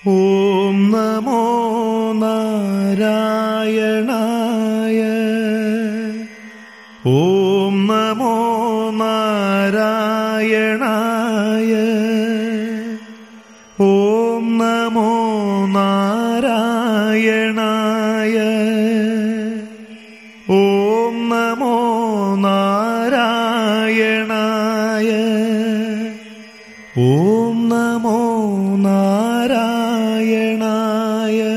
ഓം നമോ നാരായണായ ഓം നമോ നാരായണായ ഓം നമോ നാരായണായ ഓം നമോ നാരായണായ ഓം നമോ നാരായണായ